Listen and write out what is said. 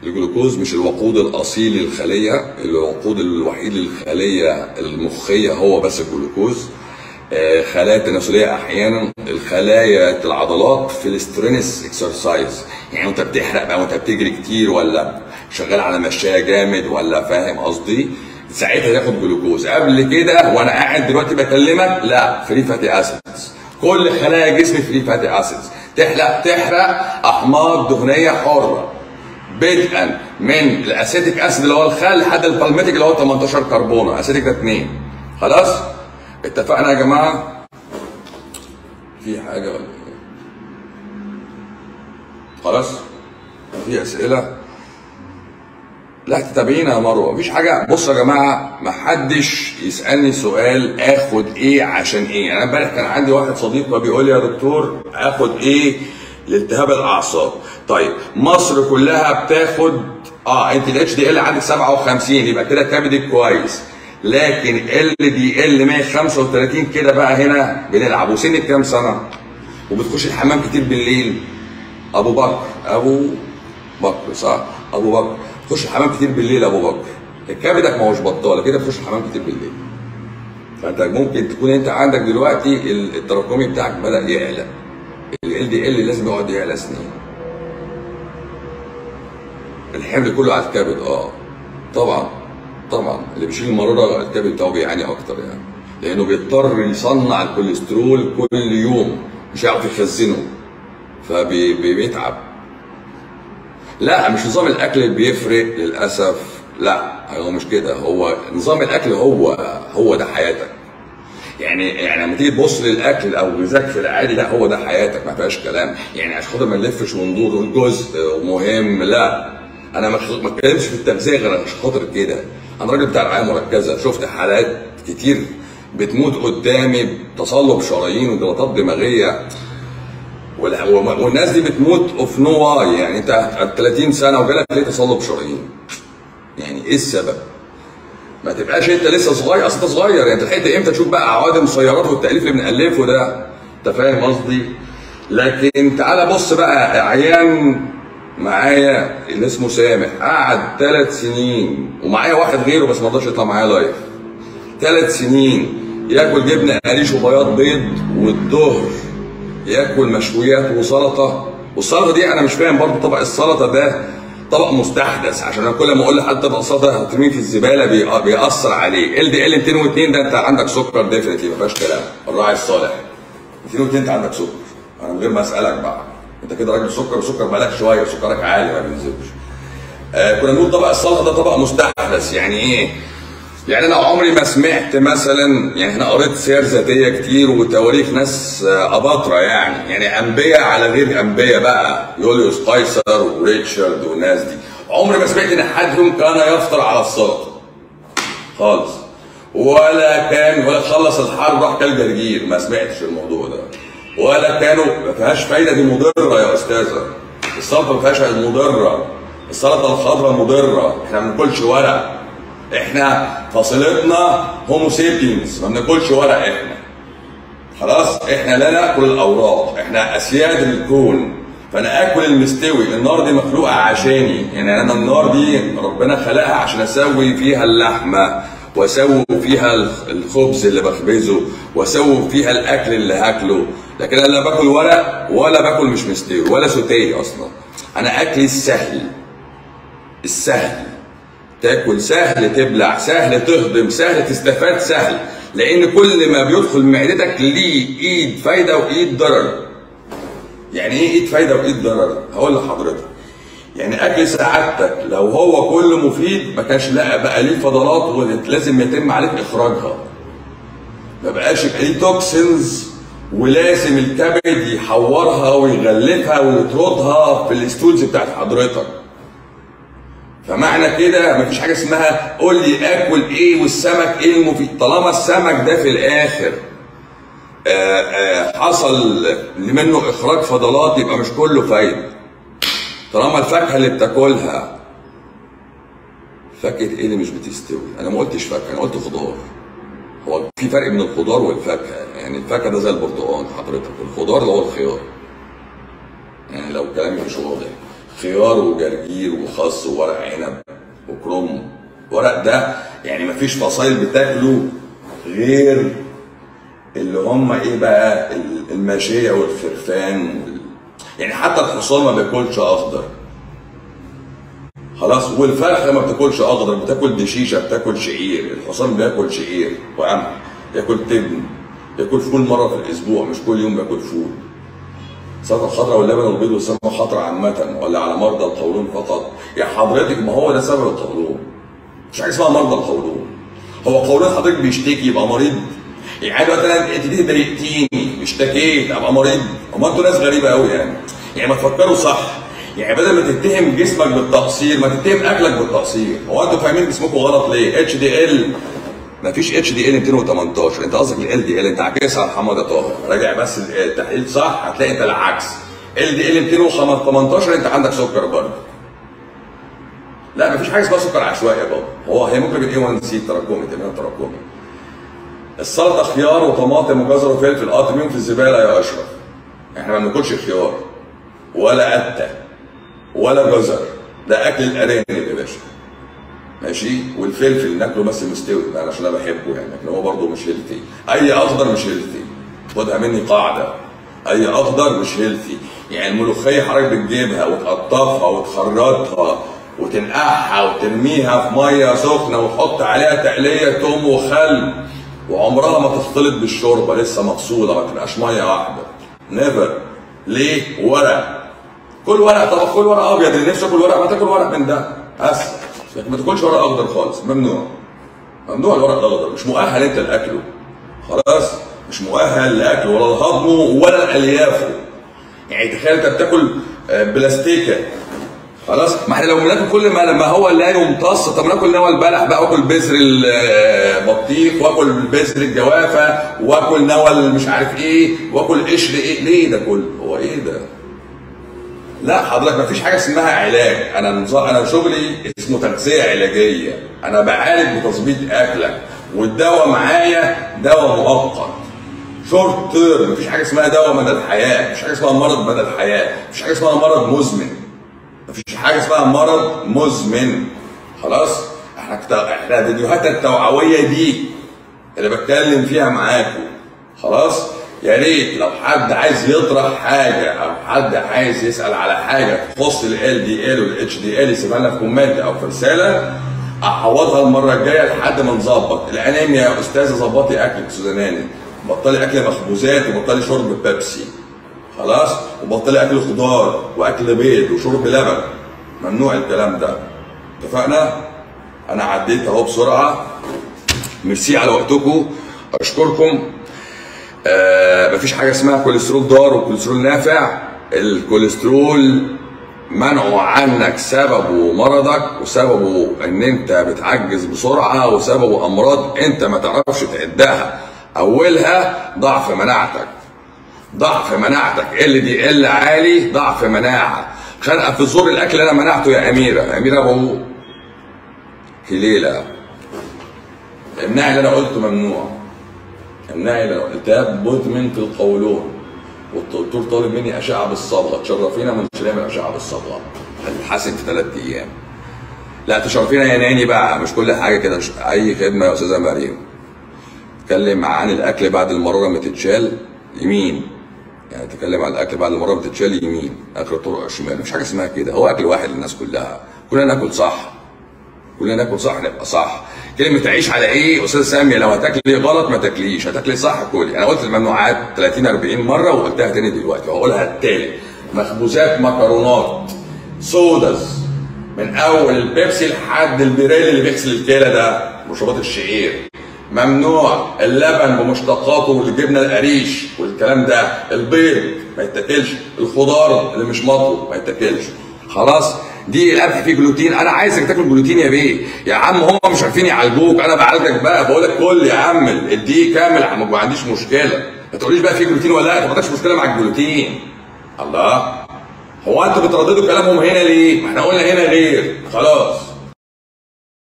الجلوكوز مش الوقود الاصيل للخليه الوقود الوحيد للخليه المخيه هو بس الجلوكوز آه، خلايا التناسليه احيانا الخلايا العضلات في الاسترينس اكسرسايز يعني وانت بتحرق بقى وانت بتجري كتير ولا شغال على مشايه جامد ولا فاهم قصدي ساعتها تاخد جلوكوز قبل كده وانا قاعد دلوقتي بكلمك لا فري فاتي اسيدز كل خلايا جسمي فري فاتي اسيدز تحرق تحرق احماض دهنيه حره بدءا من الاسيتيك اسيد اللي هو الخل لحد البالميتيك اللي هو 18 كربونه اسيتيك ده 2 خلاص اتفقنا يا جماعه في حاجه ولا ايه خلاص في اسئله لا تتابعينا يا مروه مفيش حاجه بصوا يا جماعه ما حدش يسالني سؤال اخد ايه عشان ايه انا امبارح كان عندي واحد صديق بيقول لي يا دكتور اخد ايه لالتهاب الاعصاب طيب مصر كلها بتاخد اه انت الاتش دي ال عندك 57 يبقى كده كبدك كويس لكن ال دي ال 135 كده بقى هنا بنلعب وسنك كام سنه وبتخش الحمام كتير بالليل ابو بكر ابو بكر صح ابو بكر تخش الحمام كتير بالليل ابو بكر كبدك ما هوش بطاله كده بتخش الحمام كتير بالليل فانت ممكن تكون انت عندك دلوقتي التراكمي بتاعك بدا يعلى ال دي ال لازم يقعد يعلى سنين الحمل كله على الكبد اه طبعا طبعا اللي بيشيل المراره الكبد بتاعه بيعاني اكتر يعني لانه بيضطر يصنع الكوليسترول كل يوم مش هيعرف يخزنه فبيتعب لا مش نظام الاكل اللي بيفرق للاسف لا هو مش كده هو نظام الاكل هو هو ده حياتك يعني يعني لما تيجي تبص للاكل او غذاك في العادي لا هو ده حياتك ما فيهاش كلام يعني عشان خاطر ما نلفش وندور ونقول جزء مهم لا انا ما ما اتكلمش في التغذيه غير عشان خاطر كده انا راجل بتاع رعايه مركزه شفت حالات كتير بتموت قدامي بتصلب شرايين وجلطات دماغيه وال- والناس دي بتموت اوف نو واي يعني انت 30 سنه وجالك ليه تصلب شرايين يعني ايه السبب؟ ما تبقاش انت لسه صغير اصل انت صغير يعني انت لحقت امتى تشوف بقى عوادم سيارات والتاليف اللي بنالفه ده انت فاهم قصدي؟ لكن تعالى بص بقى عيان معايا اللي اسمه سامح قعد ثلاث سنين ومعايا واحد غيره بس ما رضاش يطلع معايا لايف ثلاث سنين ياكل جبنه قريش وبياض بيض والظهر ياكل مشويات وسلطه والسلطه دي انا مش فاهم برضو طبق السلطه ده طبق مستحدث عشان انا كل ما اقول لحد طبق سلطه هترميه في الزباله بي- بيأثر عليه ال دي ال 202 ده انت عندك سكر ديفنتلي ما فيهاش كلام الراعي الصالح 202 انت عندك سكر انا من غير ما اسالك بقى انت كده راجل سكر وسكر بقالك شويه سكرك عالي ما بينزلش آه كنا بنقول طبق السلطه ده طبق مستحدث يعني ايه؟ يعني انا عمري ما سمعت مثلا يعني انا قريت سير ذاتيه كتير وتواريخ ناس آه، اباطره يعني يعني انبياء على غير انبياء بقى يوليوس قيصر وريتشارد والناس دي عمري ما سمعت ان حد فيهم كان يفطر على السلطه خالص ولا كان ولا خلص الحرب راح كل جرجير ما سمعتش الموضوع ده ولا كانوا ما فيهاش فايده دي مضره يا استاذه السلطه ما فيهاش مضره السلطه الخضراء مضره احنا ما بناكلش ورق احنا فصيلتنا هومو سيبينز ما بناكلش ورق احنا خلاص احنا لا ناكل الاوراق احنا اسياد الكون فانا اكل المستوي النار دي مخلوقه عشاني يعني انا النار دي ربنا خلقها عشان اسوي فيها اللحمه واسوي فيها الخ- الخبز اللي بخبزه واسوي فيها الاكل اللي هاكله لكن انا لا باكل ورق ولا باكل مش مستوي ولا سوتيه اصلا انا اكلي السهل السهل تاكل سهل تبلع سهل تهضم سهل تستفاد سهل لان كل ما بيدخل معدتك ليه ايد فايده وايد ضرر يعني ايه ايد فايده وايد ضرر هقول لحضرتك يعني اكل سعادتك لو هو كله مفيد ما كانش لا بقى ليه فضلات ولازم يتم عليك اخراجها ما بقاش يبقى ليه توكسينز ولازم الكبد يحورها ويغلفها ويطردها في الستولز بتاعت حضرتك فمعنى كده مفيش حاجه اسمها قول لي اكل ايه والسمك ايه المفيد طالما السمك ده في الاخر آآ آآ حصل منه اخراج فضلات يبقى مش كله فايده طالما الفاكهه اللي بتاكلها فاكهه ايه اللي مش بتستوي انا ما قلتش فاكهه انا قلت خضار هو في فرق بين الخضار والفاكهه يعني الفاكهه ده زي البرتقال حضرتك الخضار اللي هو الخيار يعني لو كلامي مش واضح خيار وجرجير وخس وورق عنب وكرنب ورق ده يعني مفيش فصايل بتاكله غير اللي هم ايه بقى ال- الماشيه والخرفان وال... يعني حتى الحصان ما بياكلش اخضر خلاص والفرخه ما بتاكلش اخضر بتاكل دشيشه بتاكل شعير الحصان بياكل شعير وقمح ياكل تبن ياكل فول مره في الاسبوع مش كل يوم بياكل فول السلطه الخضراء واللبن والبيض والسمنه الخضراء عامه ولا على مرضى القولون فقط يا حضرتك ما هو ده سبب القولون مش حاجه اسمها مرضى القولون هو قولون حضرتك بيشتكي يبقى مريض يعني دلوقتي انا انت دي ضايقتيني اشتكيت ابقى مريض هو انتوا ناس غريبه قوي يعني يعني ما تفكروا صح يعني بدل ما تتهم جسمك بالتقصير ما تتهم اكلك بالتقصير هو انتوا فاهمين جسمكم غلط ليه اتش دي ال ما فيش اتش دي ال 218 انت قصدك ال دي ال انت عكسها على محمد طاهر راجع بس التحليل صح هتلاقي انت العكس ال دي ال 218 انت عندك سكر برضه لا مفيش حاجه اسمها سكر عشوائي يا بابا هو هيموجلوبين اي 1 سي تراكمي تمام تراكمي السلطه خيار وطماطم وجزر وفلفل اه ترميهم في الزباله يا اشرف احنا ما بناكلش خيار ولا قته ولا جزر ده اكل الارانب يا باشا ماشي والفلفل ناكله بس مستوي ده عشان انا بحبه يعني لكن هو برضه مش هيلثي اي اخضر مش هيلثي خدها مني قاعده اي اخضر مش هيلثي يعني الملوخيه حضرتك بتجيبها وتقطفها وتخرطها وتنقعها وترميها في ميه سخنه وتحط عليها تقليه توم وخل وعمرها ما تختلط بالشوربه لسه مغسوله ما تبقاش ميه واحده نيفر ليه ورق كل ورق طب كل ورق ابيض اللي نفسه كل ورق ما تاكل ورق من ده بس لكن ما تاكلش ورق اخضر خالص ممنوع ممنوع الورق الاخضر مش مؤهل انت لاكله خلاص مش مؤهل لاكله ولا لهضمه ولا لاليافه يعني تخيل انت بتاكل آه، بلاستيكه خلاص ما احنا لو بناكل كل ما ما هو لا يمتص طب ناكل نوى البلح بقى واكل بذر البطيخ واكل بذر الجوافه واكل نوى مش عارف ايه واكل قشر ايه ليه ده كله هو ايه ده لا حضرتك ما فيش حاجه اسمها علاج انا نظام انا شغلي اسمه تغذيه علاجيه انا بعالج بتظبيط اكلك والدواء معايا دواء مؤقت شورت تيرم مفيش حاجه اسمها دواء مدى الحياه مفيش حاجه اسمها مرض مدى الحياه مفيش حاجه اسمها مرض مزمن مفيش حاجه اسمها مرض مزمن خلاص احنا كت... احنا فيديوهات التوعويه دي اللي بتكلم فيها معاكم خلاص يا ريت لو حد عايز يطرح حاجه او حد عايز يسال على حاجه تخص ال دي ال والاتش دي ال يسيبها لنا في كومنت او في رساله اعوضها المره الجايه لحد ما نظبط الانيميا يا استاذه ظبطي اكلك سوزاناني بطلي اكل مخبوزات وبطلي شرب بيبسي خلاص وبطلي اكل خضار واكل بيض وشرب لبن ممنوع الكلام ده اتفقنا انا عديت اهو بسرعه ميرسي على وقتكم اشكركم آه مفيش حاجه اسمها كوليسترول ضار وكوليسترول نافع الكوليسترول منعه عنك سببه مرضك وسببه ان انت بتعجز بسرعه وسببه امراض انت ما تعرفش تعدها اولها ضعف مناعتك ضعف مناعتك ال دي ال عالي ضعف مناعه خنقه في زور الاكل انا منعته يا اميره يا اميره ابو هليله امنعي اللي انا قلته ممنوع امنعي اللي انا التهاب مزمن في القولون والدكتور طالب مني اشعه بالصبغه تشرفينا من نعمل اشعه بالصبغه هتتحسن في ثلاث ايام لا تشرفينا يا ناني بقى مش كل حاجه كده اي خدمه يا استاذه مريم اتكلم عن الاكل بعد المراره ما تتشال يمين يعني تتكلم عن الاكل بعد المراره ما تتشال يمين اخر الطرق الشمال مفيش حاجه اسمها كده هو اكل واحد للناس كلها كلنا ناكل صح كلنا ناكل صح نبقى صح كلمة تعيش على ايه استاذ سامية لو هتاكلي غلط ما تاكليش هتاكلي صح كلي انا قلت الممنوعات 30 40 مرة وقلتها تاني دلوقتي وهقولها التالت مخبوزات مكرونات صودز من اول البيبسي لحد البريل اللي بيغسل الكلى ده مشروبات الشعير ممنوع اللبن بمشتقاته والجبنه القريش والكلام ده البيض ما يتاكلش الخضار اللي مش مطبوخ ما يتاكلش خلاص دي القمح فيه جلوتين انا عايزك تاكل جلوتين يا بيه يا عم هم مش عارفين يعالجوك انا بعالجك بقى بقول لك كل يا عم الدقيق كامل ما عنديش مشكله ما تقوليش بقى فيه جلوتين ولا لا انت ما عندكش مشكله مع الجلوتين الله هو انتوا بترددوا كلامهم هنا ليه؟ ما احنا قلنا هنا غير خلاص